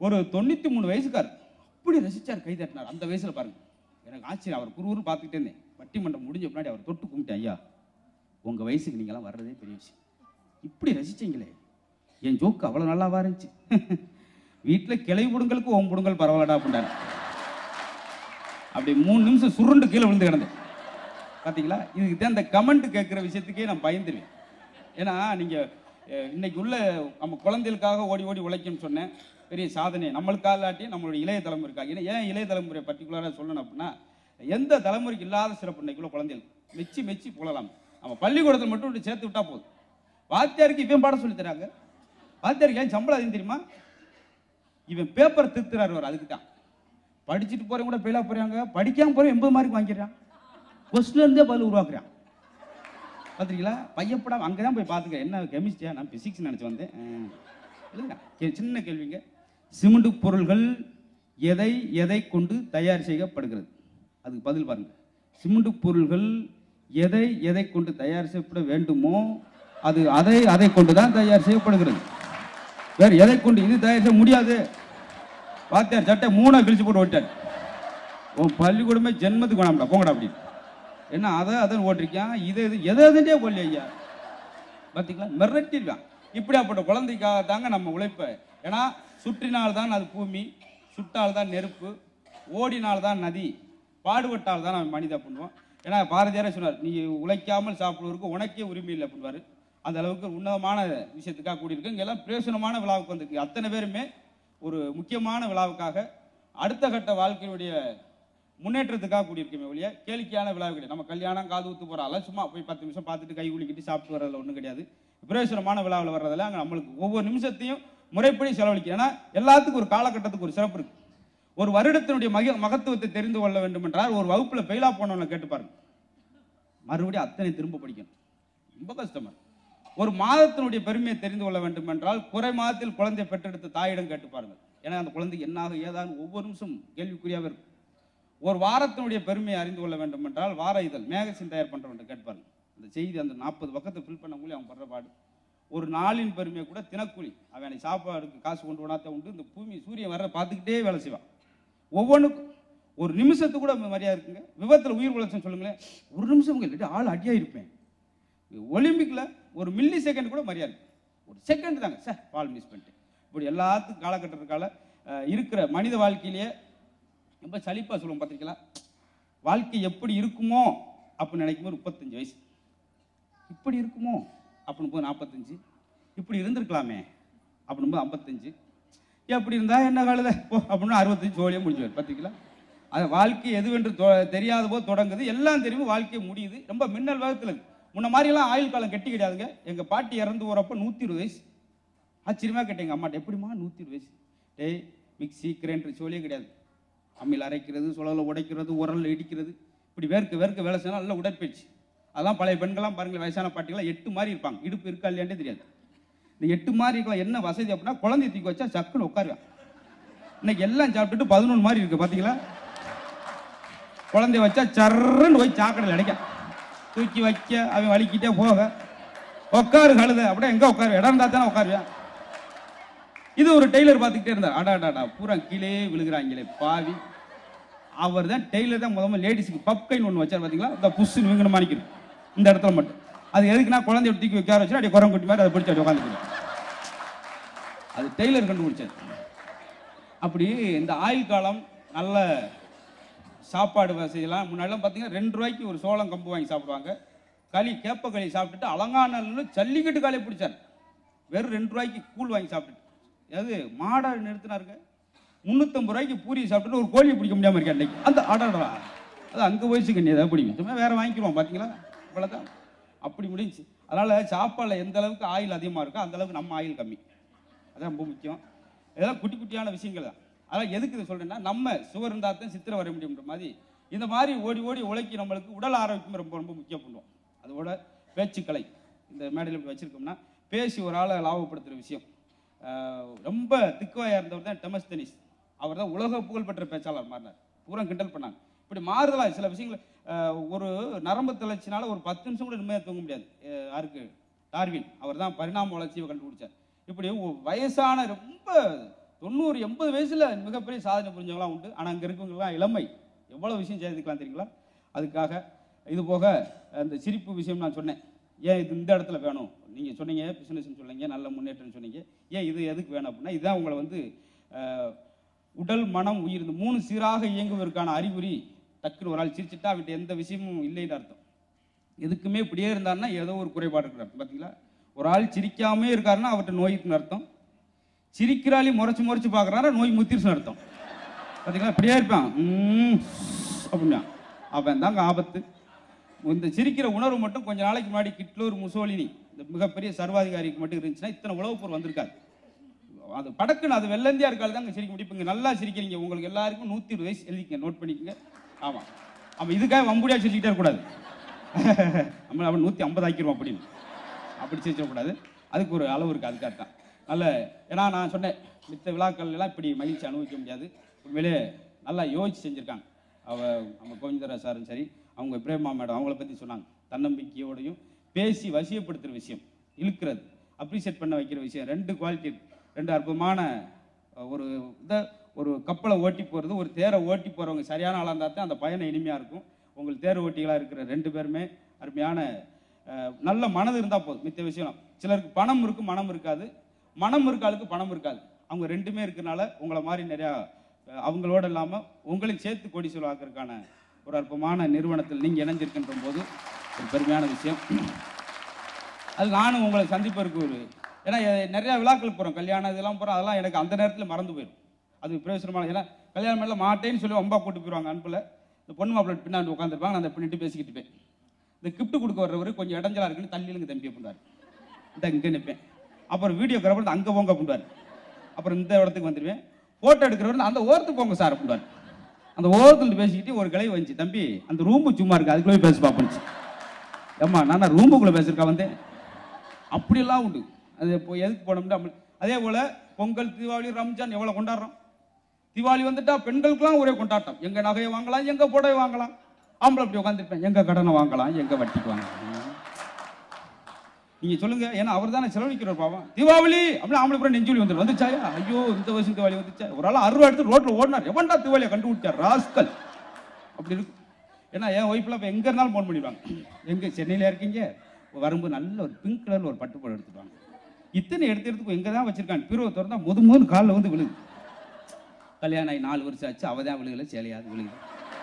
ஒரு தொண்ணூற்றி மூணு வயசுக்கார் அப்படி ரசிச்சார் கை தட்டினார் அந்த வயசுல பாருங்க எனக்கு ஆச்சரியம் அவர் குருகுரு பார்த்துக்கிட்டே இருந்தேன் பட்டிமன்றம் முடிஞ்ச முன்னாடி அவர் தொட்டு கும்பிட்டேன் ஐயா உங்க வயசுக்கு நீங்களாம் வர்றதே பெரிய விஷயம் இப்படி ரசிச்சீங்களே என் ஜோக்கு அவ்வளோ நல்லாவா இருந்துச்சு வீட்டில் கிளை புடுங்களுக்கு ஓம் புடுங்கல் பரவாயில்லடா அப்படின்றாரு அப்படி மூணு நிமிஷம் சுருண்டு கீழே விழுந்து கிடந்தேன் பார்த்தீங்களா இதுக்கு தான் இந்த கமெண்ட் கேட்குற விஷயத்துக்கே நான் பயந்துருவேன் ஏன்னா நீங்கள் இன்னைக்கு உள்ள நம்ம குழந்தைகளுக்காக ஓடி ஓடி உழைக்கணும்னு சொன்னேன் பெரிய சாதனை நம்மளுக்காக இல்லாட்டி நம்மளுடைய இளைய தலைமுறைக்காக ஏன்னா ஏன் இளைய தலைமுறை பர்டிகுலராக சொல்லணும் அப்படின்னா எந்த தலைமுறைக்கு இல்லாத சிறப்பு இன்னைக்குள்ள குழந்தைகள் மெச்சி மெச்சி புகழலாம் நம்ம பள்ளிக்கூடத்தில் மட்டும் இப்படி சேர்த்து விட்டா போதும் வாத்தியாருக்கு இவன் பாடம் சொல்லி தராங்க வாத்தியாருக்கு ஏன் சம்பளம் அதிகம் தெரியுமா இவன் பேப்பர் திருத்துறாரு அவர் அதுக்கு தான் படிச்சுட்டு போறவங்க கூட ஃபெயிலாக போறாங்க படிக்காம போறவங்க எண்பது மார்க் வாங்கிடுறான் கொஸ்டின்ல இருந்தே பதில் உருவாக்குறான் பார்த்துருக்கீங்களா பையப்படாம அங்கே தான் போய் பார்த்துக்க என்ன கெமிஸ்ட்ரியா நான் பிசிக்ஸ் நினச்சி வந்தேன் அஹ், இல்லைங்க கே- சின்ன கேள்விங்க சிமெண்ட் பொருள்கள் எதை எதை கொண்டு தயார் செய்யப்படுகிறது அதுக்கு பதில் பாருங்க சிமெண்ட் பொருள்கள் எதை எதை கொண்டு தயார் செய்யப்பட வேண்டுமோ அது அதை அதை கொண்டு தான் தயார் செய்யப்படுகிறது வேறு எதை கொண்டு இது தயார் செய்ய முடியாது வாத்தியார் சட்டை மூணா கிழிச்சு போட்டு ஓட்டார் உன் பள்ளிக்கூடமே ஜென்மத்துக்கு வேணாம்டா போங்கடா அப்படி என்ன அதை அதை ஓட்டிருக்கான் இதை இது எதை எதுட்டே போடல ஐயா பார்த்தீங்களா மிரட்டிருக்கான் இப்படியாப்பட்ட குழந்தைக்காக தாங்க நம்ம உழைப்ப ஏன்னா சுற்றினால் தான் அது பூமி சுட்டால் தான் நெருப்பு ஓடினால் தான் நதி பாடுபட்டால் தான் நம்ம மனித பண்ணுவோம் ஏன்னா பாரதியாரே சொன்னார் நீ உழைக்காமல் சாப்பிடுவதற்கு உனக்கே உரிமை இல்லை அப்படின்வாரு அந்த அளவுக்கு உன்னதமான விஷயத்துக்காக கூடியிருக்கு இங்க எல்லாம் பிரயோசனமான விழாவுக்கு வந்திருக்கு அத்தனை பேருமே ஒரு முக்கியமான விழாவுக்காக அடுத்த கட்ட வாழ்க்கையுடைய முன்னேற்றத்துக்காக கூடியிருக்குமே ஒழிய கேளிக்கையான விழா கிடையாது நம்ம கல்யாணம் காது ஊத்து போறால சும்மா போய் பத்து நிமிஷம் பார்த்துட்டு கை குலுக்கிட்டு சாப்பிட்டு வரதுல ஒன்றும் கிடையாது பிரயோசனமான விழாவில் வர்றதுல அங்கே நம்மளுக்கு ஒவ்வொரு நிமிஷத்தையும் முறைப்படி செலவழிக்கும் ஏன்னா எல்லாத்துக்கும் ஒரு காலகட்டத்துக்கு ஒரு சிறப்பு இருக்கு ஒரு வருடத்தினுடைய மக மகத்துவத்தை தெரிந்து கொள்ள வேண்டும் என்றால் ஒரு வகுப்புல ஃபெயிலா போனவனை கேட்டு பாருங்க மறுபடியும் அத்தனை திரும்ப படிக்கணும் ரொம்ப கஷ்டமா இருக்கு. ஒரு மாதத்தினுடைய பெருமையை தெரிந்து கொள்ள வேண்டும் என்றால் குறை மாதத்தில் குழந்தை பெற்றெடுத்த தாயிடம் கேட்டு பாருங்கள் ஏன்னா அந்த குழந்தைக்கு என்னாக ஏதான்னு ஒவ்வொரு நிமிஷம் கேள்விக்குறியாவே இருக்கும் ஒரு வாரத்தினுடைய பெருமையை அறிந்து கொள்ள வேண்டும் என்றால் வார இதழ் மேகசின் தயார் பண்றவன் கேட்பாருங்க அந்த செய்தி அந்த நாற்பது பக்கத்தை ஃபில் பண்ண மூலியம் அவன் படுற பாடு ஒரு நாளின் பெருமையை கூட தினக்கூலி அவன் எனக்கு சாப்பாடுக்கு காசு கொண்டு வராத உண்டு இந்த பூமி சூரியன் வர பார்த்துக்கிட்டே வேலை செய்வான் ஒவ்வொன்றுக்கும் ஒரு நிமிஷத்துக்கு கூட மரியாதை இருக்குங்க விபத்தில் உயிர் உழைச்சம் சொல்லுங்களேன் ஒரு நிமிஷம் இல்லாட்டி ஆள் அடியாக இருப்பேன் ஒலிம்பிக்கில் ஒரு மில்லி செகண்ட் கூட மரியாதை இருக்கு. ஒரு செகண்ட் தாங்க சார் பால் மிஸ் பண்ணிட்டேன் இப்படி எல்லாத்துக்கும் காலகட்டத்துக்கால அஹ், இருக்கிற மனித வாழ்க்கையிலேயே ரொம்ப சலிப்பாக சொல்லுவோம் பார்த்திருக்கீங்களா வாழ்க்கை எப்படி இருக்குமோ அப்படின்னு நினைக்கும் போது முப்பத்தஞ்சு வயசு இப்படி இருக்குமோ அப்படின்னு போது நாற்பத்தஞ்சு இப்படி இருந்திருக்கலாமே அப்படின்னு போது ஐம்பத்தஞ்சு எப்படி இருந்தா என்ன காலத போ அப்படின்னு அறுபத்தஞ்சு ஜோலியாக முடிஞ்சுவார் பார்த்திங்களா அது வாழ்க்கை எதுவென்று தொ- தெரியாத போது தொடங்குது எல்லாம் தெரியும் வாழ்க்கை முடியுது ரொம்ப மின்னல் வேகத்தில் இருக்கு முன்ன மாதிரிலாம் ஆயுள் காலம் கெட்டி கிடையாதுங்க எங்கள் பாட்டி இறந்து போகிறப்ப நூற்றி இருபது வயசு ஆச்சரியமாக கேட்டேன் எங்கள் அம்மாட்ட எப்படிம்மா நூற்றி இருபது வயசு டேய் மிக்ஸி கிரைண்டர் சோலியே கிடையாது அம்மியில் அரைக்கிறது சுழல உடைக்கிறது உரல் இடிக்கிறது இப்படி வேர்க்க வேர்க்க வேலை செய்யலாம் நல்ல உடற்பயிற்சி அதான் பழைய பெண்கள்லாம் பாருங்களேன் வயசான பாட்டிகள்லாம் எட்டு மாதிரி இருப்பாங்க இடுப்பு இருக்கா இல்லையாண்டே தெரியாது இந்த எட்டு மாதிரி இருக்கலாம் என்ன வசதி அப்படின்னா குழந்தைய தூக்கி வச்சா சக்குன்னு உட்காருவேன் இன்னைக்கு எல்லாம் சாப்பிட்டுட்டு பதினொன்று மாதிரி இருக்கு பார்த்தீங்களா குழந்தைய வச்சா சர்றன்னு போய் சாக்கடையில் அடைக்கும் தூக்கி வைக்க அவன் வலிக்கிட்டே போக உட்காரு கழுத அப்படியே எங்க உட்காரு இடம் இருந்தா தானே உட்காருவேன் இது ஒரு டெய்லர் பார்த்துக்கிட்டே இருந்தார் அடா அடாடா பூரா கீழே விழுகிறாங்களே பாவி அவர் தான் டெய்லர் தான் முதல்ல லேடிஸுக்கு பப்கைன்னு ஒன்று வச்சார் பார்த்தீங்களா இந்த புஷ்ஷு வீங்கன மாணிக்கிறது இந்த இடத்துல மட்டும் அது எதுக்குன்னா குழந்தைய தூக்கி வைக்க வச்சு அப்படியே குரம் குட்டி மாதிரி அதை பிடிச்சி அப்படி உட்காந்துக்கிறேன் அது டெய்லர் கண்டுபிடிச்சார் அப்படி இந்த ஆயுள் காலம் நல்ல சாப்பாடு வசதியெல்லாம் முன்னாடிலாம் பார்த்தீங்கன்னா ரெண்டு ரூபாய்க்கு ஒரு சோளம் கம்பு வாங்கி சாப்பிடுவாங்க களி கேப்ப களி சாப்பிட்டுட்டு அலங்காநல்லூர் ஜல்லிக்கட்டு காலை பிடிச்சார் வெறும் ரெண்டு ரூபாய்க்கு கூழ் வாங்கி சாப்பிட்டுட்டு அதாவது மாடா நிறுத்தினாருங்க முந்நூற்றம்பது ரூபாய்க்கு பூரி சாப்பிட்டுட்டு ஒரு கோழியை பிடிக்க முடியாமல் இருக்கேன் அன்னைக்கு அந்த அடடா அது அங்கே போயிடுச்சு கண்ணி ஏதாவது பிடிக்கும் சும்மா வேற வாங்கிக்கிறோம் பார்த்தீங்களா இவ்வளோதான் அப்படி முடிஞ்சுச்சு அதனால சாப்பாடில் எந்த அளவுக்கு ஆயில் அதிகமாக இருக்கோ அந்த அளவுக்கு நம்ம ஆயில் கம்மி அதான் ரொம்ப முக்கியம் இதெல்லாம் குட்டி குட்டியான விஷயங்கள் தான் அதான் எதுக்கு இதை சொல்றேன்னா நம்ம சுவர் இருந்தால் தான் சித்திரை வர முடியுன்ற மாதிரி இந்த மாதிரி ஓடி ஓடி உழைக்கி நம்மளுக்கு உடல் ஆரோக்கியம் ரொம்ப ரொம்ப முக்கியம் பண்ணுவோம் அதோட பேச்சுக்கலை இந்த மேடையில் இப்படி வச்சிருக்கோம்னா பேசி ஒரு ஆளை லாபப்படுத்துகிற விஷயம் ஆஹ் ரொம்ப திக்குவாயாக இருந்தவர் தான் டெமஸ் தெனிஸ் அவர் தான் உலக புகழ்பெற்ற பேச்சாளர் மாறினார் பூரா கிண்டல் பண்ணாங்க இப்படி மாறுதலா சில விஷயங்கள் ஆஹ் ஒரு நரம்பு தளர்ச்சினால ஒரு பத்து நிமிஷம் கூட நிம்மதியாக தூங்க முடியாது ஆஹ் யாருக்கு டார்வின் அவர் தான் பரிணாம வளர்ச்சியை கண்டுபிடிச்சார் இப்படி ஒ- வயசான ரொம்ப தொண்ணூறு எண்பது வயசுல மிகப்பெரிய சாதனை புரிஞ்சவங்களாம் உண்டு ஆனால் அங்கே இருக்கவங்கலாம் இளமை எவ்வளோ விஷயம் செய்திருக்கலாம் தெரியுங்களா அதுக்காக இது போக அந்த சிரிப்பு விஷயம் நான் சொன்னேன் ஏன் இது இந்த இடத்துல வேணும் நீங்கள் சொன்னீங்க பிஸ்னஸ்னு சொன்னீங்க நல்ல முன்னேற்றம்னு சொன்னீங்க ஏன் இது எதுக்கு வேணும் அப்படின்னா இதுதான் உங்களை வந்து அஹ், உடல் மனம் உயிர் இந்த மூணு சீராக இயங்குவதற்கான அறிகுறி டக்குன்னு ஒரு ஆள் சிரிச்சிட்டா அவன்கிட்ட எந்த விஷயமும் இல்லைன்னு அர்த்தம் எதுக்குமே இப்படியே இருந்தாருன்னா ஏதோ ஒரு குறைபாடு இருக்கிறார் பார்த்தீங்களா ஒரு ஆள் சிரிக்காமே இருக்காருன்னா அவர்கிட்ட நோய் இருக்குன்னு அர்த்தம் சிரிக்கிறாளி முறைச்சு முறைச்சு பார்க்குறாரா நோய் முத்திருச்சுன்னு அர்த்தம் பார்த்தீங்களா இப்படியே இருப்பான் ம், அப்படின்னா அவன் தாங்க ஆபத்து இந்த சிரிக்கிற உணர்வு மட்டும் கொஞ்ச நாளைக்கு முன்னாடி கிட்லூர் முசோலினி இந்த மிகப்பெரிய சர்வாதிகாரிக்கு மட்டும் இருந்துச்சுன்னா இத்தனை உளவுப் போர் வந்திருக்காது அது படக்குன்னு அது வெள்ளந்தியா இருக்காது தாங்க சிரிக்க முடியும் இப்ப இங்க நல்லா சிரிக்கிறீங்க உங்களுக்கு எல்லாருக்கும் நூற்றி இருபது வயசு எழுதிக்கங்க நோட் பண்ணிக்கங்க ஆமாம் அவன் இதுக்காக வம்புடியா சிரிச்சுக்கிட்டே இருக்கக்கூடாது நம்ம அவன் நூற்றி ஐம்பது ஆக்கிடுவோம் அப்படின்னு அப்படி சிரிச்சிடக்கூடாது அதுக்கு ஒரு அளவு இருக்குது அதுக்காக தான் நல்ல ஏன்னா நான் சொன்னேன் மித்த விழாக்கள் எல்லாம் இப்படி மகிழ்ச்சி அனுபவிக்க முடியாது உண்மையிலே நல்லா யோசிச்சு செஞ்சுருக்காங்க அவ நம்ம கோவிந்தரா சாரும் சரி அவங்க பிரேமா மேடம் அவங்கள பற்றி சொன்னாங்க தன்னம்பிக்கையோடையும் பேசி வசியப்படுத்துகிற விஷயம் இழுக்கிறது அப்ரிஷியேட் பண்ண வைக்கிற விஷயம் ரெண்டு குவாலிட்டி ரெண்டு அற்புதமான அஹ், ஒரு இதை ஒரு கப்பலை ஓட்டி போகிறது ஒரு தேரை ஓட்டி போகிறவங்க சரியான ஆளாக இருந்தால் தான் அந்த பயணம் இனிமையாக இருக்கும் உங்கள் தேர் ஓட்டிகளாக இருக்கிற ரெண்டு பேருமே அருமையான அஹ், நல்ல மனது இருந்தால் போதும் மித்த விஷயம் சிலருக்கு பணம் இருக்கும் மனம் இருக்காது மனம் இருக்க ஆளுக்கு பணம் இருக்காது அவங்க ரெண்டுமே இருக்கனால உங்களை மாதிரி நிறையா அஹ், அவங்களோட இல்லாமல் உங்களையும் சேர்த்து கோடீஸ்வரம் ஆக்கிறதுக்கான ஒரு அற்புதமான நிறுவனத்தில் நீங்கள் இணைஞ்சிருக்கின்ற போது ஒரு பெருமையான விஷயம் அது நானும் உங்களை சந்திப்பதற்கு ஒரு ஏன்னா எ- நிறைய விழாக்களுக்கு போகிறோம் கல்யாணம் இதெல்லாம் போகிறோம் அதெல்லாம் எனக்கு அந்த நேரத்தில் மறந்து போயிடும் அது பிரயோசனமான ஏன்னா கல்யாணம் மேலே மாட்டேன்னு சொல்லி அம்பா கூட்டு போயிடுவாங்க அனுப்பில் இந்த பொண்ணு மாப்பிள்ளை பின்னாடி உட்காந்துருப்பாங்க நான் அந்த பண்ணிட்டு பேசிக்கிட்டு இருப்பேன் இந்த கிஃப்ட் கொடுக்க வர்றவர் கொஞ்சம் இடைஞ்சலா இருக்குன்னு தள்ளிலுங்க தம்பி அப்படின்றாரு இந்த இங்கே நிற்பேன் அப்புறம் வீடியோ கிராஃபர் அங்கே போங்க அப்படின்றாரு அப்புறம் இந்த இடத்துக்கு வந்துடுவேன் ஃபோட்டோ எடுக்கிறவர் அந்த ஓரத்துக்கு போங்க சார் அப்படின்றாரு அந்த ஓரத்தில் பேசிக்கிட்டு ஒரு கிளை வந்துச்சு தம்பி அந்த ரூமு சும்மா இருக்கு அதுக்குள்ளே போய் பேசி பார்ப்போம் ஏம்மா நான் ரூமுக்குள்ளே பேசியிருக்கா வந்தேன் அப்படியெல்லாம் உண்டு அது இப்போ எதுக்கு போனோம்னா அப்படி- அதே போல பொங்கல் தீபாவளி ரம்ஜான் எவ்வளோ கொண்டாடுறோம் தீபாவளி வந்துட்டா பெண்களுக்கெல்லாம் ஒரே கொண்டாட்டம் எங்க நகையை வாங்கலாம் எங்க புடவை வாங்கலாம் ஆம்பளை அப்படி உட்காந்துருப்பேன் எங்க கடனை வாங்கலாம் எங்க வட்டிக்கு வாங்கலாம் நீங்க சொல்லுங்க ஏன்னா அவர் தானே செலவழிக்கிறவர் பாவம் தீபாவளி அப்படின்னு ஆம்பளை பூரா நெஞ்சுவலி வந்துடும் வந்துச்சாயா ஐயோ இந்த வருஷம் தீபாவளி வந்துச்சா ஒரு ஆள் அறுபது எடுத்து ரோட்ல ஓடினார் எவன்டா தீபாவளியை கண்டுபிடிச்சார் ராஸ்கல் அப்படி இருக்கும் ஏன்னா என் ஒய்ஃப்லாம் இப்போ எங்கே இருந்தாலும் ஃபோன் பண்ணிடுவாங்க எங்கே சென்னையில் இருக்கீங்க வரும்போது நல்ல ஒரு பிங்க் கலரில் ஒரு பட்டு போட எடுத்துட்டு வாங்க இத்தனை எடுத்து எடுத்து எங்கே தான் வச்சிருக்காங்க பீரோ திறந்தா முது முது காலில் வந்து விழுது கல்யாணம் ஆகி நாலு வருஷம் ஆச்சு அவள் தான் விழுகல சேலையாது விழுகுது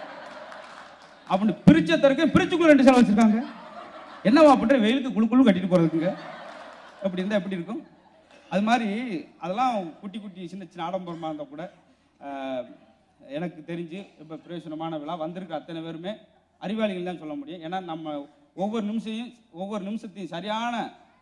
அப்படின்னு பிரிச்ச தரக்கு பிரிச்சுக்குள்ள ரெண்டு சேலை வச்சிருக்காங்க என்னவா பண்ற வெயிலுக்கு குழு குழு கட்டிட்டு போறதுக்குங்க அப்படி இருந்தால் எப்படி இருக்கும் அது மாதிரி அதெல்லாம் குட்டி குட்டி சின்ன சின்ன ஆடம்பரமாக இருந்தால் கூட ஆஹ், எனக்கு தெரிஞ்சு இப்போ பிரயோசனமான விழா வந்திருக்க அத்தனை பேருமே அறிவாளிகள் தான் சொல்ல முடியும் ஏன்னா நம்ம ஒவ்வொரு நிமிஷத்தையும் ஒவ்வொரு நிமிஷத்தையும் சரியான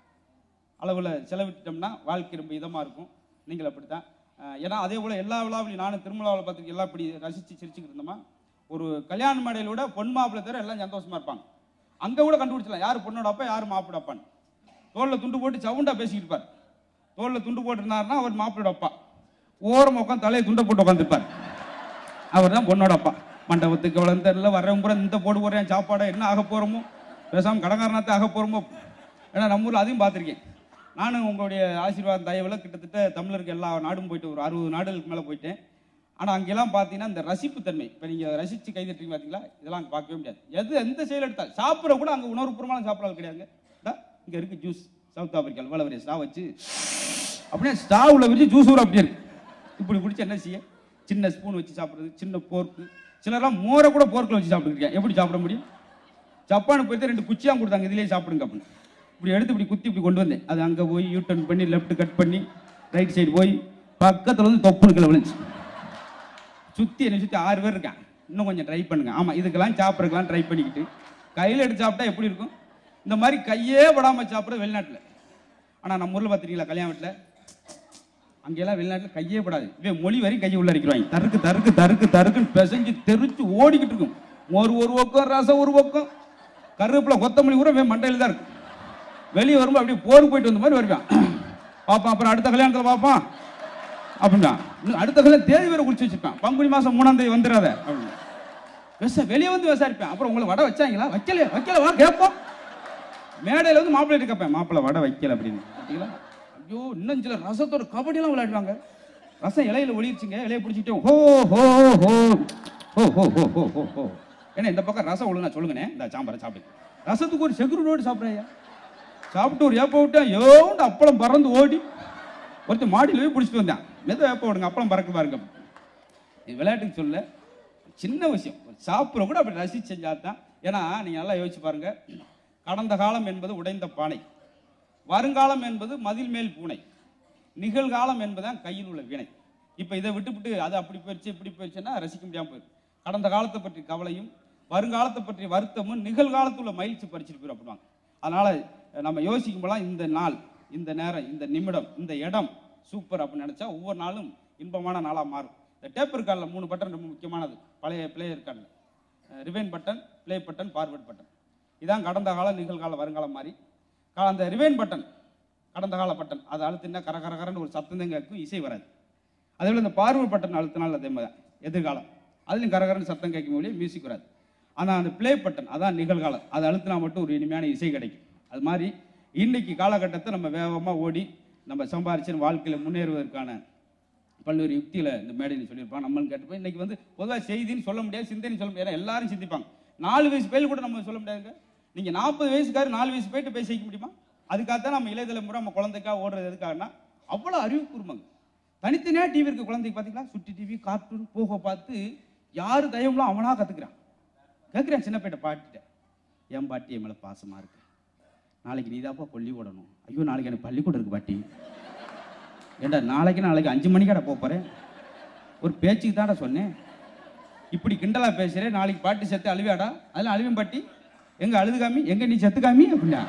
அளவில் செலவிட்டோம்னா வாழ்க்கை ரொம்ப இதமாக இருக்கும் நீங்கள் அப்படி தான் ஏன்னா அதே போல் எல்லா விழாவிலையும் நானும் திருமலாவில் பார்த்துட்டு எல்லாம் இப்படி ரசித்து சிரிச்சுக்கிட்டு இருந்தோமா ஒரு கல்யாண மேடையில் விட பொன் மாப்பிள்ளை தவிர எல்லாம் சந்தோஷமா இருப்பாங்க அங்கே கூட கண்டுபிடிச்சலாம் யார் பொண்ணோட அப்பா யார் மாப்பிளோட அப்பான்னு தோளில் துண்டு போட்டு சவுண்டாக பேசிக்கிட்டு இருப்பார் தோளில் துண்டு போட்டிருந்தாருன்னா அவர் மாப்பிளோட அப்பா ஓரமாக உட்காந்து தலையை துண்டை போட்டு உட்காந்துருப்பார் அவர் தான் பொண்ணோட அப்பா மண்டபத்துக்கு வளர்ந்தரில் வர்றவங்க பூரா இந்த போடு போடுறேன் சாப்பாடை என்ன ஆக போகிறோமோ பேசாமல் கடங்காரனாத்த ஆக போகிறோமோ ஏன்னா நம்ம ஊரில் அதையும் பார்த்துருக்கேன் நானும் உங்களுடைய ஆசீர்வாதம் தயவில் கிட்டத்தட்ட தமிழருக்கு எல்லா நாடும் போயிட்டு ஒரு அறுபது நாடுகளுக்கு மேலே போயிட்டேன் ஆனால் அங்கெல்லாம் பார்த்தீங்கன்னா இந்த ரசிப்பு தன்மை இப்போ நீங்கள் ரசித்து கைதட்டுறீங்க பார்த்தீங்களா இதெல்லாம் அங்கே பார்க்கவே முடியாது எது எந்த செயல் எடுத்தால் சாப்பிட்ற கூட அங்கே உணர்வுபூர்வமான சாப்பிட்றது கிடையாதுங்க இங்கே இருக்குது ஜூஸ் சவுத் ஆப்பிரிக்காவில் இவ்வளோ பெரிய ஸ்டா வச்சு அப்படியே ஸ்டாவில் வச்சு ஜூஸ் ஊற அப்படியே இருக்கு இப்படி குடிச்சு என்ன செய்ய சின்ன ஸ்பூன் வச்சு சாப்பிட்றது சின்ன போர்க்கு சிலர்லாம் மோரை கூட போர்க்கில் வச்சு சாப்பிட்டுருக்கேன் எப்படி சாப்பிட முடியும் ஜப்பானுக்கு போயிட்டு ரெண்டு குச்சியாக கொடுத்தாங்க இதுலேயே சாப்பிடுங்க அப்படின்னு இப்படி எடுத்து இப்படி குத்தி இப்படி கொண்டு வந்தேன் அது அங்கே போய் யூ டர்ன் பண்ணி லெஃப்ட் கட் பண்ணி ரைட் சைடு போய் பக்கத்தில் வந்து தொப்புனு கீழே விழுந்துச்சு சுற்றி என்னை சுற்றி ஆறு பேர் இருக்கான் இன்னும் கொஞ்சம் ட்ரை பண்ணுங்க ஆமாம் இதுக்கெல்லாம் சாப்பிட்றதுக்கெல்லாம் ட்ரை பண்ணிக்கிட்டு கையில் எடுத்து சாப்பிட்டா எப்படி இருக்கும் இந்த மாதிரி கையே படாமல் சாப்பிட்றது வெளிநாட்டில் ஆனால் நம்ம ஊரில் பார்த்துருக்கீங்களா கல்யாண வீட்டில் அங்கெல்லாம் வெளிநாட்டில் கையே படாது இவன் மொழி வரையும் கையை உள்ள அடிக்கிறாங்க தருக்கு தருக்கு தருக்கு தருக்குன்னு பிசைஞ்சு தெரிச்சு ஓடிக்கிட்டு இருக்கும் மோர் ஒரு பக்கம் ரசம் ஒரு பக்கம் கருவேப்பிலை கொத்தமல்லி கூட இவன் மண்டையில் தான் இருக்கு வெளியே வரும்போது அப்படியே போர் போயிட்டு வந்த மாதிரி வருவான் பார்ப்பான் அப்புறம் அடுத்த கல்யாணத்தில் பார்ப்பான் அப்படின்னா இன்னும் அடுத்த கல்யாணம் தேதி வேற குளிச்சு வச்சிருப்பான் பங்குனி மாசம் மூணாம் தேதி வந்துடாத அப்படின்னு விச வெளியே வந்து விசாரிப்பேன் அப்புறம் உங்களுக்கு வடை வச்சாங்களா வைக்கல வைக்கல வா கேட்போம் மேடையில் வந்து மாப்பிள்ளை கேட்பேன் மாப்பிள்ளை வடை வைக்கல அப்படின்னு பார்த்தீங்களா ஐயோ இன்னும் சில ரசத்தோட கபடியெல்லாம் விளையாடுவாங்க ரசம் இலையில ஒளிருச்சுங்க இலையை பிடிச்சிட்டு ஹோ ஹோ ஹோ ஹோ ஹோ ஹோ ஹோ ஹோ ஹோ ஏன்னா இந்த பக்கம் ரசம் ஒழுங்கா சொல்லுங்கண்ணே இந்த சாம்பாரை சாப்பிடு ரசத்துக்கு ஒரு செகுரோடு சாப்பிட்றாயா சாப்பிட்டு ஒரு ஏப்ப விட்டா யோண்டு அப்பளம் பறந்து ஓடி ஒருத்தன் மாடியில் போய் பிடிச்சிட்டு வந்தான் மெத ஏப்ப விடுங்க அப்பளம் பறக்க பாருங்க இது விளையாட்டுக்கு சொல்ல சின்ன விஷயம் சாப்பிட்ற கூட அப்படி ரசிச்சு செஞ்சா தான் ஏன்னா நீங்கள் நல்லா யோசிச்சு பாருங்க கடந்த காலம் என்பது உடைந்த பானை வருங்காலம் என்பது மதில் மேல் பூனை நிகழ்காலம் என்பதுதான் கையில் உள்ள வினை இப்போ இதை விட்டுவிட்டு அது அப்படி போயிடுச்சு இப்படி போயிடுச்சுன்னா ரசிக்க முடியாமல் போயிடும் கடந்த காலத்தை பற்றி கவலையும் வருங்காலத்தை பற்றிய வருத்தமும் நிகழ்காலத்தில் உள்ள மகிழ்ச்சி பறிச்சுட்டு போயிடும் அப்படிவாங்க அதனால நம்ம யோசிக்கும் போலாம் இந்த நாள் இந்த நேரம் இந்த நிமிடம் இந்த இடம் சூப்பர் அப்படின்னு நினைச்சா ஒவ்வொரு நாளும் இன்பமான நாளாக மாறும் இந்த டேப்பர் காலில் மூணு பட்டன் ரொம்ப முக்கியமானது பழைய பிளேயர் கார்டில் rewind button play button forward button இதான் கடந்த கால நிகழ்கால வருங்காலம் மாதிரி கா- அந்த ரிவைன் பட்டன் கடந்த கால பட்டன் அதை அழுத்தினா கர கர கரன்னு ஒரு சத்தம் தான் கேட்கும் இசை வராது அதே போல் இந்த பார்வர்ட் பட்டன் அழுத்தினால் அதே மாதிரி தான் எதிர்காலம் அதுலையும் கரகரன்னு சத்தம் கேட்கும் மொழியே மியூசிக் வராது ஆனால் அந்த ப்ளே பட்டன் அதான் நிகழ்காலம் அதை அழுத்தினா மட்டும் ஒரு இனிமையான இசை கிடைக்கும் அது மாதிரி இன்னைக்கு காலகட்டத்தை நம்ம வேகமாக ஓடி நம்ம சம்பாரிச்சு வாழ்க்கையில் முன்னேறுவதற்கான பல்வேறு யுக்தியில் இந்த மேடையில் சொல்லியிருப்பாங்க நம்மளும் கேட்டுப்போம் இன்னைக்கு வந்து பொதுவாக செய்தின்னு சொல்ல முடியாது சிந்தனைன்னு சொல்ல முடியாது ஏன்னா எல்லாரும் சிந்திப்பாங்க நாலு வயசு பையல் கூட நம்ம சொல்ல முடியாதுங்க நீங்கள் நாற்பது வயசுக்காரு நாலு வயசு போயிட்டு பேச வைக்க முடியுமா அதுக்காகத்தான் நம்ம இளைய தலைமுறை நம்ம குழந்தைக்காக ஓடுறது எதுக்காகனா அவ்வளோ அறிவு கூர்மங்க தனித்தனியாக டிவி இருக்க குழந்தைக்கு பார்த்தீங்களா சுட்டி டிவி கார்ட்டூன் போக பார்த்து யார் தயவுலாம் அவனா கற்றுக்கிறான் கேட்குறேன் சின்ன பையன் பாட்டிட்ட என் பாட்டி என் மேலே பாசமாக இருக்கு நாளைக்கு நீதாப்பா கொல்லி ஓடணும் ஐயோ நாளைக்கு எனக்கு பள்ளிக்கூடம் இருக்கு பாட்டி ஏண்டா நாளைக்கு நாளைக்கு அஞ்சு மணிக்காட போக போகிறேன் ஒரு பேச்சுக்கு தான்டா சொன்னேன் இப்படி கிண்டலா பேசுகிறேன் நாளைக்கு பாட்டி செத்து அழுவியாடா அதெல்லாம் அழுவியும் பாட்டி எங்க அழுது காமி எங்க நீ செத்து காமி அப்படின்னா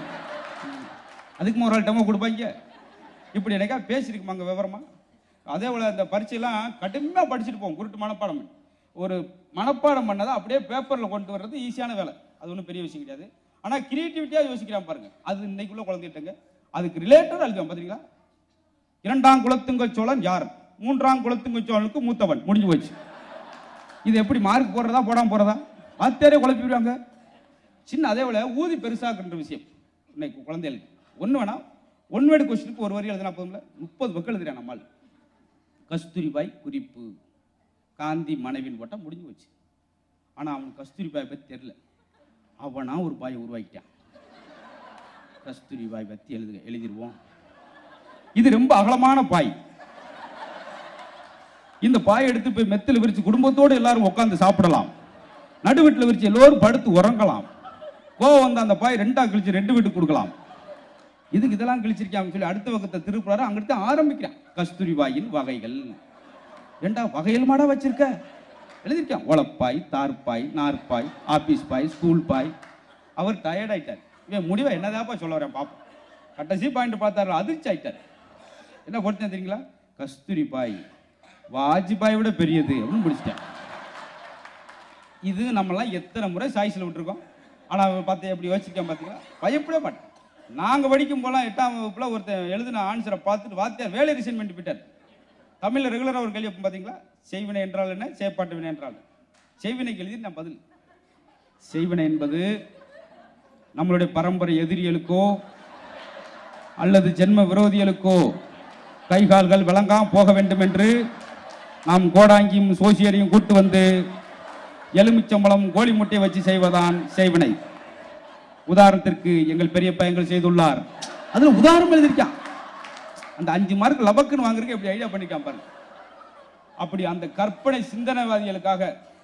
அதுக்கு ஒரு ஆள் டெமோ கொடுப்பாங்க இப்படி எனக்கா பேசியிருக்குமாங்க விவரமா அதே போல் அந்த பரீட்சையெல்லாம் கடுமையாக படிச்சுட்டு போவோம் குருட்டு மனப்பாடம் பண்ணி. ஒரு மனப்பாடம் பண்ணதை அப்படியே பேப்பரில் கொண்டு வர்றது ஈஸியான வேலை அது ஒன்றும் பெரிய விஷயம் கிடையாது ஆனால் கிரியேட்டிவிட்டியாக யோசிக்கிறான் பாருங்க அது இன்னைக்குள்ள குழந்தைகிட்டங்க அதுக்கு ரிலேட்டட் அழுதுவான் பார்த்தீங்களா இரண்டாம் குலத்துங்க சோழன் யார் மூன்றாம் குலத்துங்க சோழனுக்கு மூத்தவன் முடிஞ்சு போச்சு இது எப்படி மார்க் போடுறதா போடாம போறதா வாத்தியாரே குழப்பி விடுவாங்க சின்ன அதே போல ஊதி பெருசாக்குன்ற விஷயம் இன்னைக்கு குழந்தைகளுக்கு ஒன்று வேணா ஒன் வேர்டு கொஸ்டினுக்கு ஒரு வரி எழுதினா போதும்ல முப்பது பக்கம் எழுதுறேன் நம்மால் கஸ்தூரிபாய் குறிப்பு காந்தி மனைவின்னு போட்டால் முடிஞ்சு போச்சு ஆனால் அவன் கஸ்தூரிபாய் பற்றி தெரியல அவனா ஒரு பாயை உருவாக்கிட்டான் கஸ்தூரிபாய் பற்றி எழுதுக எழுதிருவோம் இது ரொம்ப அகலமான பாய் இந்த பாய் எடுத்து போய் மெத்தில் விரிச்சு குடும்பத்தோடு எல்லாரும் உட்கார்ந்து சாப்பிடலாம் நடு வீட்டில் விரிச்சு எல்லோரும் படுத்து உறங்கலாம் கோவம் வந்து அந்த பாய் ரெண்டா கிழிச்சு ரெண்டு வீட்டுக்கு கொடுக்கலாம் இதுக்கு இதெல்லாம் கிழிச்சிருக்காங்க சொல்லி அடுத்த பக்கத்தை திருப்புறாரு அங்கிட்டு ஆரம்பிக்கிறான் கஸ்தூரி பாயின் வகைகள் ஏண்டா வகைகள் மாடா வச்சிருக்க எழுதியிருக்கான் உழப்பாய் தார்பாய் நார்பாய் ஆபீஸ் பாய் ஸ்கூல் பாய் அவர் டயர்ட் ஆயிட்டார் இவன் முடிவை என்னதாப்பா சொல்ல வரேன் பாப்போம் கடைசி பாயிண்ட் பார்த்தாரு அதிர்ச்சி ஆயிட்டார் என்ன கொடுத்தேன் தெரியுங்களா கஸ்தூரி பாய் வாஜ்பாய் விட பெரியது அப்படின்னு பிடிச்சிட்டேன் இது நம்மலாம் எத்தனை முறை சாய்ஸில் விட்டுருக்கோம் ஆனால் பார்த்து எப்படி யோசிக்காம பார்த்தீங்களா பயப்பட மாட்டேன் நாங்கள் படிக்கும் போலாம் எட்டாம் வகுப்பில் ஒருத்தன் எழுதின ஆன்சரை பார்த்துட்டு வாத்தியார் வேலை ரிசைன் பண்ணிட்டு போயிட்டார் தமிழில் ரெகுலராக ஒரு கேள்வி வைப்போம் பார்த்தீங்களா செய்வினை என்றால் என்ன செயற்பாட்டு வினை என்றால் என்ன? செய்வினைக்கு எழுதி நான் பதில் செய்வினை என்பது நம்மளுடைய பரம்பரை எதிரிகளுக்கோ அல்லது ஜென்ம விரோதிகளுக்கோ கை கால்கள் விளங்காம போக வேண்டும் என்று நாம் கோடாங்கியும் சோசியரையும் கூட்டு வந்து எலுமிச்சம்பழம் கோழி முட்டையை வச்சு செய்வதான் செய்வினை உதாரணத்திற்கு எங்கள் பெரியப்பா எங்கள் செய்துள்ளார் அதுல உதாரணம் எழுதியிருக்கான் அந்த அஞ்சு மார்க் லபக்குன்னு வாங்குறதுக்கு எப்படி ஐடியா பண்ணிருக்கான் பாருங்க அப்படி அந்த கற்பனை சிந்தனைவாதிகளுக்காக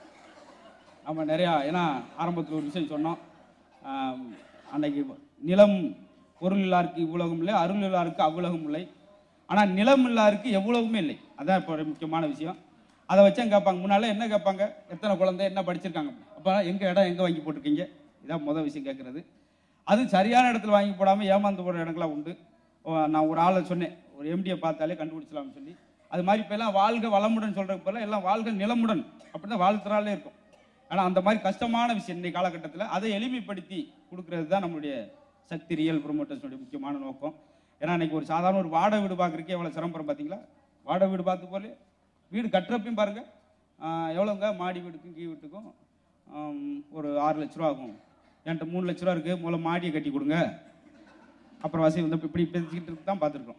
நம்ம நிறையா ஏன்னா ஆரம்பத்தில் ஒரு விஷயம் சொன்னோம் ஆம், அன்னைக்கு நிலம் பொருள் இல்லாருக்கு இவ்வுலகம் இல்லை அருள் இல்லாருக்கு அவ்வுலகம் இல்லை ஆனால் நிலம் இல்லாருக்கு எவ்வளவுமே இல்லை அதான் இப்போ ஒரு முக்கியமான விஷயம் அதை வச்சு கேட்பாங்க முன்னால என்ன கேட்பாங்க எத்தனை குழந்தை என்ன படிச்சிருக்காங்க அப்போ எங்கள் இடம் எங்கே வாங்கி போட்டிருக்கீங்க இதான் முதல் விஷயம் கேட்குறது அது சரியான இடத்துல வாங்கி போடாமல் ஏமாந்து போடுற இடங்கள்லாம் உண்டு ஓ, நான் ஒரு ஆளை சொன்னேன் ஒரு எம்டியை பார்த்தாலே கண்டுபிடிச்சலாம்னு சொல்லி அது மாதிரி இப்போ எல்லாம் வாழ்க வளமுடன் சொல்கிறதுக்கு பதிலா எல்லாம் வாழ்க நிலமுடன் அப்படி தான் வாழ்த்துறாலே இருக்கும் ஆனால் அந்த மாதிரி கஷ்டமான விஷயம் இன்னைக்கு காலகட்டத்தில் அதை எளிமைப்படுத்தி கொடுக்கறது தான் நம்மளுடைய சக்தி ரியல் ப்ரொமோட்டர்ஸுடைய முக்கியமான நோக்கம் ஏன்னா இன்னைக்கு ஒரு சாதாரண ஒரு வாடகை வீடு பார்க்குறதுக்கே எவ்வளோ சிரமப்படுறோம் பார்த்தீங்களா வாடகை வீடு பார்த்து போலே வீடு கட்டுறப்பையும் பாருங்க ஆஹ் எவ்வளோங்க மாடி வீடுக்கும் கீ வீட்டுக்கும் ஆம், ஒரு ஆறு லட்ச ரூபா ஆகும் என்கிட்ட மூணு லட்ச ரூபா இருக்குது முதல்ல மாடியை கட்டி கொடுங்க அப்புறம் வசதி வந்து இப்படி பேசிக்கிட்டு தான் பார்த்துருக்கோம்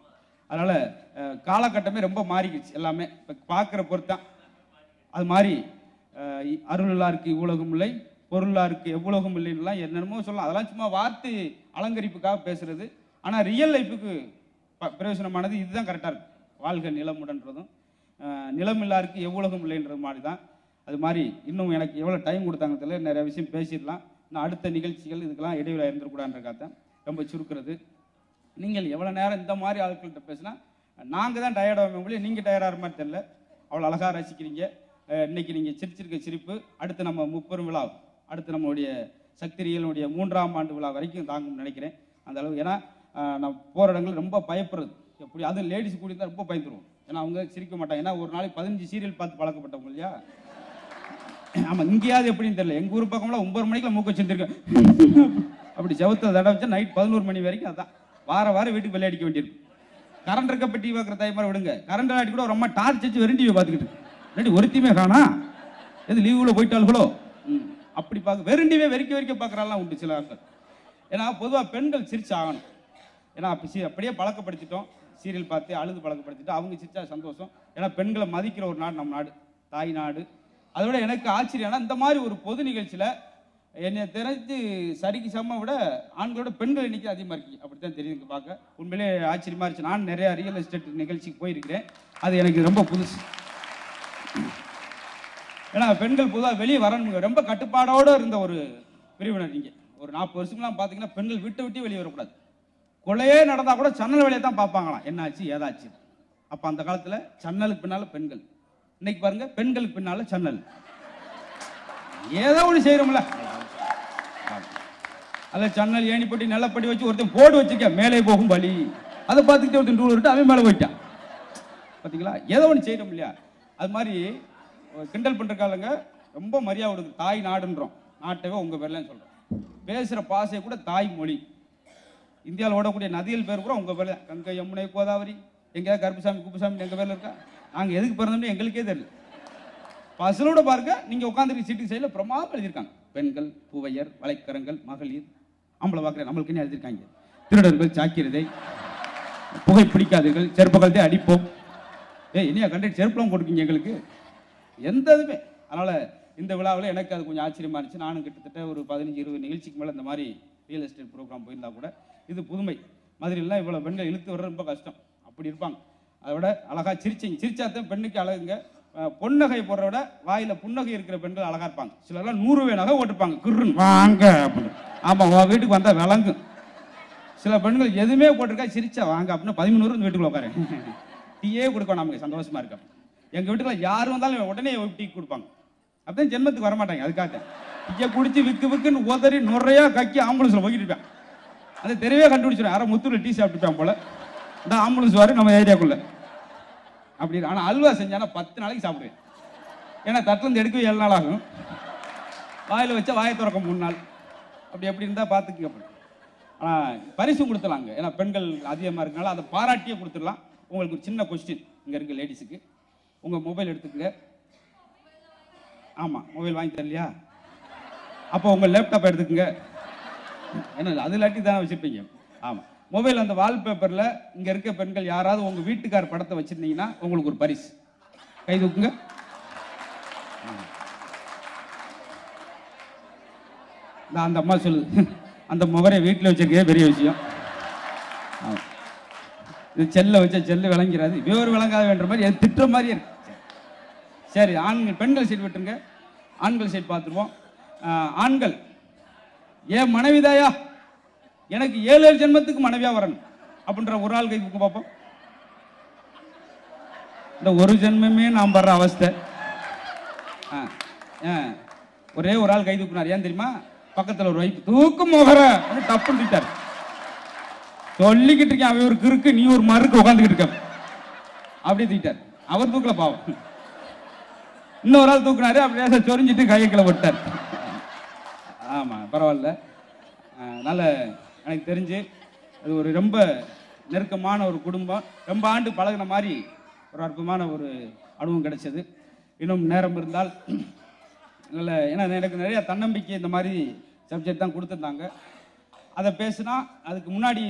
அதனால் காலகட்டமே ரொம்ப மாறிக்கிச்சு எல்லாமே இப்போ பார்க்குற பொறுத்தான் அது மாதிரி அஹ், இ- அருளாருக்கு இவ்வுலகம் இல்லை பொருளாருக்கு எவ்வுலகம் இல்லைன்னுலாம் என்னென்னமோ சொல்லலாம் அதெல்லாம் சும்மா வார்த்தை அலங்கரிப்புக்காக பேசுறது ஆனால் ரியல் லைஃபுக்கு ப- பிரயோஜனமானது இதுதான் கரெக்டாக இருக்கு வாழ்க நிலமுடன்றதும் அஹ், நிலமில்லாருக்கு எவ்வுலகம் இல்லைன்றது மாதிரி தான் அது மாதிரி இன்னும் எனக்கு எவ்வளோ டைம் கொடுத்தாங்க தெரியல நிறைய விஷயம் பேசிடலாம் இன்னும் அடுத்த நிகழ்ச்சிகள் இதுக்கெல்லாம் இடைவெளி இருந்துக்கூடாதுன்றக்காக ரொம்ப சுருக்கிறது நீங்கள் எவ்வளோ நேரம் இந்த மாதிரி ஆட்கள்கிட்ட பேசினா நாங்கள் தான் டயர்ட் ஆகும் ஒழிய நீங்கள் டயர்டாகிற மாதிரி தெரியல அவ்வளோ அழகாக ரசிக்கிறீங்க அஹ் இன்னைக்கு நீங்கள் சிரிச்சிருக்க சிரிப்பு அடுத்து நம்ம முப்பெரும் விழா அடுத்து நம்மளுடைய சக்திரியலுடைய மூன்றாம் ஆண்டு விழா வரைக்கும் தாங்கும்னு நினைக்கிறேன் அந்த அளவு ஏன்னா அஹ் நான் போகிற இடங்கள் ரொம்ப பயப்படுறது எப்படி அதுவும் லேடிஸ் கூடி தான் ரொம்ப பயந்துருவோம் ஏன்னா அவங்க சிரிக்க மாட்டாங்க ஏன்னா ஒரு நாளைக்கு பதினஞ்சு சீரியல் பார்த்து பழக்கப்பட்டவங்க இல்லையா ஆமா இங்கேயாவது எப்படின்னு தெரியல எங்க ஊர் பக்கம்லாம் ஒன்பது மணிக்கெல்லாம் மூக்க வச்சிருக்கேன் அப்படி செவத்த தடவை வச்சா நைட் பதினோரு மணி வரைக்கும் அதான் வார வாரம் வீட்டுக்கு வெள்ளை அடிக்க வேண்டியிருக்கும் கரண்ட் இருக்க பெட்டி பார்க்குற தாய்மாரை விடுங்க கரண்ட் ஆட்டி கூட ரொம்ப டார்ச் வச்சு வெறும் டிவி பார்த்துக்கிட்டு இல்லாட்டி ஒருத்தையுமே காணா எது லீவுல போயிட்டாளுகளோ ம், அப்படி பார்க்க வெறும் டிவியை வெறிக்க வெறிக்க பார்க்குறாலாம் உண்டு சில ஆட்கள் ஏன்னா பொதுவாக பெண்கள் சிரிச்சு ஆகணும் ஏன்னா அப்படி சி- அப்படியே பழக்கப்படுத்திட்டோம் சீரியல் பார்த்து அழுது பழக்கப்படுத்திட்டு அவங்க சிரிச்சா சந்தோஷம் ஏன்னா பெண்களை மதிக்கிற ஒரு நாடு நம்ம நாடு தாய் நாடு அதை விட எனக்கு ஆச்சரியம்னா இந்த மாதிரி ஒரு பொது நிகழ்ச்சியில் என்னை தெரிஞ்சு சரிக்கு சம விட ஆண்களோட பெண்கள் எண்ணிக்கை அதிகமாக இருக்கு அப்படித்தான் தெரியுது இங்க பார்க்க உண்மையிலே ஆச்சரியமா இருந்துச்சு நான் நிறைய ரியல் எஸ்டேட் நிகழ்ச்சிக்கு போயிருக்கிறேன் அது எனக்கு ரொம்ப புதுசு ஏன்னா பெண்கள் பொதுவாக வெளியே வரணுங்க ரொம்ப கட்டுப்பாடோடு இருந்த ஒரு பிரிவினர் நீங்க ஒரு நாற்பது வருஷம்லாம் பார்த்தீங்கன்னா பெண்கள் விட்டு விட்டு வெளியே வரக்கூடாது கொலையே நடந்தா கூட சன்னல் வழியை தான் பார்ப்பாங்களாம் என்னாச்சு ஏதாச்சு அப்போ அந்த காலத்தில் சன்னலுக்கு பின்னால பெண்கள் இன்னைக்கு பாருங்க பெண்களுக்கு பின்னால சன்னல் ஏதோ ஒன்று செய்கிறோம்ல அதில் சன்னல் ஏணி போட்டு நிலப்படி வச்சு ஒருத்தன் போடு வச்சிருக்க மேலே போகும் வழி அதை பார்த்துக்கிட்டு ஒருத்தன் டூல் விட்டு அவன் மேலே போயிட்டான் பார்த்தீங்களா ஏதோ ஒன்று செய்யணும் இல்லையா அது மாதிரி ஒரு கிண்டல் பண்ணுறக்காலங்க ரொம்ப மரியாதை கொடுக்கு தாய் நாடுன்றோம் நாட்டவே உங்கள் பேர்லன்னு சொல்கிறோம் பேசுகிற பாசையை கூட தாய் மொழி இந்தியாவில் ஓடக்கூடிய நதிகள் பேர் கூட உங்கள் பேர்ல கங்கை யமுனை கோதாவரி எங்கேயாவது கருப்புசாமி குப்புசாமி எங்கள் பேரில் இருக்கா நாங்கள் எதுக்கு பிறந்தோம்னு எங்களுக்கே தெரியல பசலோட பார்க்க நீங்கள் உட்காந்துருக்க சீட்டு சைடில் பிரமாதம் எழுதியிருக்காங்க பெண்கள் பூவையர் வலைக்கரங்கள் மகளிர் ஆம்பளை பார்க்குறேன் நம்மளுக்குன்னு எழுதியிருக்காங்க திருடர்கள் சாக்கிரதை புகை பிடிக்காதீர்கள் செருப்புகள்தே அடிப்போம் ஏய் இனியா கண்டக்ட் செருப்புலாம் போட்டுருக்கீங்க எங்களுக்கு எந்த இதுவுமே அதனால் இந்த விழாவில் எனக்கு அது கொஞ்சம் ஆச்சரியமா இருந்துச்சு நானும் கிட்டத்தட்ட ஒரு பதினஞ்சு இருபது நிகழ்ச்சிக்கு மேலே இந்த மாதிரி ரியல் எஸ்டேட் ப்ரோக்ராம் போயிருந்தா கூட இது புதுமை மதுரையிலாம் இவ்வளோ பெண்கள் இழுத்து வர்றது ரொம்ப கஷ்டம் அப்படி இருப்பாங்க அதை விட அழகா சிரிச்சிங்க சிரிச்சாதான் பெண்ணுக்கு அழகுங்க அஹ் பொன்னகை போடுறத விட வாயில புன்னகை இருக்கிற பெண்கள் அழகா இருப்பாங்க சிலர்லாம் நூறு வே நகை ஓட்டுப்பாங்க கிருன்னு வாங்க அப்படின்னு ஆமா உன் வீட்டுக்கு வந்தா விளங்கும் சில பெண்கள் எதுவுமே போட்டிருக்கா சிரிச்சா வாங்க அப்படின்னு பதிமூணு இந்த வீட்டுக்குள்ள உட்காரு டீயே கொடுக்கணும் நமக்கு சந்தோஷமா இருக்கும் எங்க வீட்டுக்குள்ள யார் வந்தாலும் உடனே ஒரு டீ கொடுப்பாங்க அப்படியே ஜென்மத்துக்கு வரமாட்டாங்க அதுக்காக டீயை குடிச்சு விக்கு விக்குன்னு உதறி நுறையா கக்கி ஆம்புலன்ஸ்ல போய்கிட்டு இருப்பேன் அது தெரியவே கண்டுபிடிச்சிடும் யாரோ முத்தூர்ல டீ சாப்பிட்டுப்பான் போல இந்த ஆம்புலன்ஸ் வரும் நம்ம ஏரியாக்குள்ள அப்படி இருக்கு. ஆனா அல்வா செஞ்சானா பத்து நாளைக்கு சாப்பிடுவேன் ஏன்னா தட்டுல இருந்து எடுக்கவே ஏழு நாள் ஆகும் வாயில வச்சா வாயை திறக்க மூணு நாள் அப்படி எப்படி இருந்தா பார்த்துக்குங்க அப்படி ஆனா பரிசு கொடுத்துலாங்க ஏன்னா பெண்கள் அதிகமா இருக்கனால அதை பாராட்டியே கொடுத்துடலாம் உங்களுக்கு ஒரு சின்ன கொஸ்டின் இங்க இருக்க லேடிஸுக்கு உங்க மொபைல் எடுத்துக்கங்க ஆமா மொபைல் வாங்கி தரலையா அப்போ உங்க லேப்டாப் எடுத்துக்கங்க ஏன்னா அது இல்லாட்டி தானே வச்சிருப்பீங்க ஆமா மொபைல் அந்த வால்பேப்பர்ல இங்க இருக்க பெண்கள் யாராவது உங்க வீட்டுக்கார் படத்தை வச்சிருந்தீங்கன்னா உங்களுக்கு ஒரு பரிசு கை தூக்குங்க நான் அந்த அம்மா சொல்லுது அந்த முகரை வீட்டில் வச்சிருக்கே பெரிய விஷயம் ஆமா. இது செல்ல வச்சா செல்லு விளங்கிறாது வேறு விளங்காத வேண்ட மாதிரி அது திட்டுற மாதிரியே இருக்கு சரி ஆண்கள் பெண்கள் சைடு விட்டுருங்க ஆண்கள் சைடு பார்த்துருவோம் ஆஹ், ஆண்கள் ஏன் மனைவிதாயா எனக்கு ஏழு ஏழு ஜென்மத்துக்கு மனைவியா வரணும் அப்படின்ற ஒரு ஆள் கை தூக்கு பார்ப்போம் இந்த ஒரு ஜென்மமே நான் படுற அவஸ்தை ஆ, ஆ. ஒரே ஒரு ஆள் கை தூக்குனார் ஏன் தெரியுமா பக்கத்துல ஒரு வைப்பு தூக்கு முகர டப்புன்னு தூக்கிட்டாரு சொல்லிக்கிட்டு இருக்கேன் அவன் ஒரு கிறுக்கு நீ ஒரு மறுக்கு உட்காந்துக்கிட்டு இருக்க அப்படியே தூக்கிட்டார் அவர் தூக்கல பாவம் இன்னொரு ஆள் தூக்குனாரு அப்படியே சொரிஞ்சிட்டு கையை கீழே விட்டார் ஆமா பரவாயில்ல ஆஹ், நல்ல எனக்கு தெரிஞ்சு அது ஒரு ரொம்ப நெருக்கமான ஒரு குடும்பம் ரொம்ப ஆண்டு பழகுன மாதிரி ஒரு அற்புதமான ஒரு அனுபவம் கிடைச்சது இன்னும் நேரம் இருந்தால் நல்ல ஏன்னா எனக்கு நிறைய தன்னம்பிக்கை இந்த மாதிரி சப்ஜெக்ட் தான் கொடுத்துருந்தாங்க அதை பேசுனா அதுக்கு முன்னாடி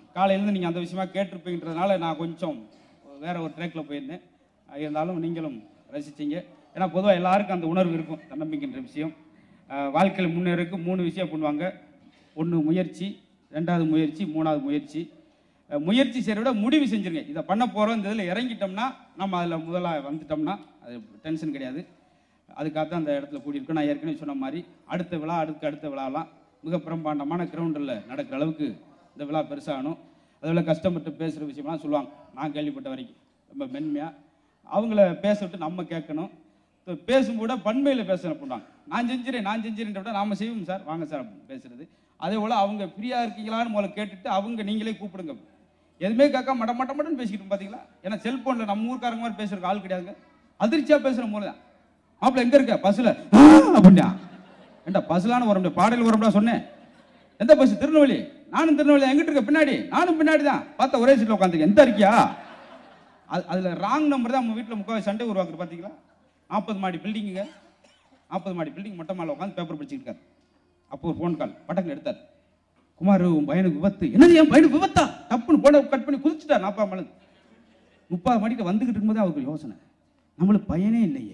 காலையிலேருந்து நீங்கள் அந்த விஷயமா கேட்டிருப்பீங்கன்றதுனால நான் கொஞ்சம் வேற ஒரு ட்ராக்ல போயிருந்தேன் அஹ் இருந்தாலும் நீங்களும் ரசிச்சீங்க ஏன்னா பொதுவாக எல்லாருக்கும் அந்த உணர்வு இருக்கும் தன்னம்பிக்கைன்ற விஷயம் அஹ் வாழ்க்கையில் முன்னேறக்கு மூணு விஷயம் பண்ணுவாங்க ஒன்று முயற்சி ரெண்டாவது முயற்சி மூணாவது முயற்சி அஹ் முயற்சி செய்யறத விட முடிவு செஞ்சிருங்க இதை பண்ண போகிறோம் இந்த இதில் இறங்கிட்டோம்னா நம்ம அதில் முதலாக வந்துட்டோம்னா அது டென்ஷன் கிடையாது அதுக்காக தான் அந்த இடத்துல கூடியிருக்கோம் நான் ஏற்கனவே சொன்ன மாதிரி அடுத்த விழா அடுத்த அடுத்த விழாலாம் மிக பிரம்மாண்டமான கிரவுண்டில் நடக்கிற அளவுக்கு இந்த விழா பெருசாகணும் அதில் கஷ்டப்பட்டு பேசுகிற விஷயம்லாம் சொல்லுவாங்க நான் கேள்விப்பட்ட வரைக்கும் ரொம்ப மென்மையாக அவங்கள பேச விட்டு நம்ம கேட்கணும் இப்ப பேசும்போது பண்மையில் பேச பண்ணுவாங்க நான் செஞ்சிரேன் நான் செஞ்சிரேன் விட நாம செய்வோம் சார் வாங்க சார் அப்படின்னு பேசுறது அதே போல் அவங்க ஃப்ரீயாக இருக்கீங்களான்னு முதல்ல கேட்டுட்டு அவங்க நீங்களே கூப்பிடுங்க எதுவுமே கேட்காம மட மட்ட மட்டன்னு பேசிக்கிட்டு பார்த்தீங்களா ஏன்னா செல்போனில் நம்ம ஊர்க்காரங்க மாதிரி பேசுறதுக்கு ஆள் கிடையாதுங்க அதிர்ச்சியாக பேசுகிற மூலம் தான் மாப்பிள்ள எங்கே இருக்க பஸ்ஸில் அப்படின்னா ஏண்டா பஸ்லான்னு வர முடியும் பாடல் வர முடியாது சொன்னேன் எந்த பஸ் திருநெல்வேலி நானும் திருநெல்வேலி எங்கிட்டு இருக்க பின்னாடி நானும் பின்னாடி தான் பார்த்தா ஒரே சீட்டில் உட்காந்துருக்கேன் எந்த இருக்கியா அது அதில் ராங் நம்பர் தான் நம்ம வீட்டில் முக்கால் சண்டை உருவாக்குறது பார்த்தீங்களா நாற்பது மாடி பில்டிங்குங்க நாற்பது மாடி பில்டிங் மொட்டை மாலை உட்காந்து பேப்பர் படிச்சுட்டு இருக்காரு அப்போ ஒரு ஃபோன் கால் பட்டக்கில் எடுத்தார் குமார் உன் பையனுக்கு விபத்து என்னது என் பையனுக்கு விபத்தா தப்புன்னு போன கட் பண்ணி குதிச்சுட்டார் நாற்பது மலை முப்பது மாடிக்கு வந்துகிட்டு இருக்கும்போது அவருக்கு யோசனை நம்மளுக்கு பையனே இல்லையே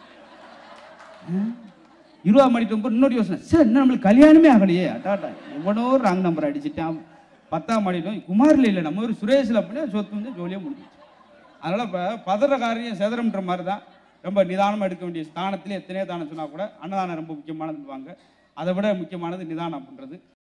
இருபது மாடிக்கு போகும்போது இன்னொரு யோசனை சார் இன்னும் நம்மளுக்கு கல்யாணமே ஆகலையே அட்டாட்டா எவனோ ராங் நம்பர் அடிச்சுட்டான் பத்தாம் மாடிட்டும் குமாரில் இல்லை நம்ம ஒரு சுரேஷில் அப்படின்னா சொத்து வந்து ஜோலியாக முடிஞ்சிச்சு அதனால் இப்போ பதற காரியம் செதறம்ன்ற மாதிரி தான் ரொம்ப நிதானமாக எடுக்க வேண்டிய ஸ்தானத்திலே எத்தனையோ தானம் சொன்னால் கூட அன்னதானம் ரொம்ப முக்கியமானதுவாங்க அதை விட முக்கியமானது நிதானம் அப்படின்றது